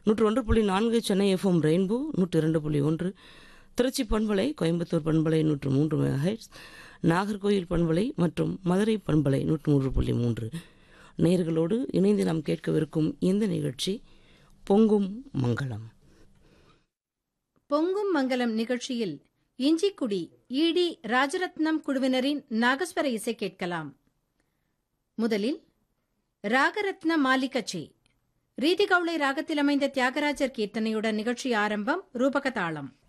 நூற்று ஒன்று புள்ளி நான்கு சென்னை எஃப்எம் ரெயின்போ நூற்று இரண்டு புள்ளி ஒன்று திருச்சி பண்பலை கோயம்புத்தூர் பண்பலை நூற்று மூன்று மெகாஹெட்ஸ் நாகர்கோயில் பண்பலை மற்றும் மதுரை பண்பலை நூற்று மூன்று புள்ளி மூன்று நேயர்களோடு இணைந்து நாம் கேட்கவிருக்கும் இந்த நிகழ்ச்சி பொங்கும் மங்களம் பொங்கும் மங்கலம் நிகழ்ச்சியில் இஞ்சிக்குடி ஈடி ராஜரத்னம் குழுவினரின் நாகஸ்வர இசை கேட்கலாம் முதலில் ராகரத்ன மாலிகச்சே ரீதிகவுளை ராகத்தில் அமைந்த தியாகராஜர் கீர்த்தனையுடன் நிகழ்ச்சி ஆரம்பம் ரூபக தாளம்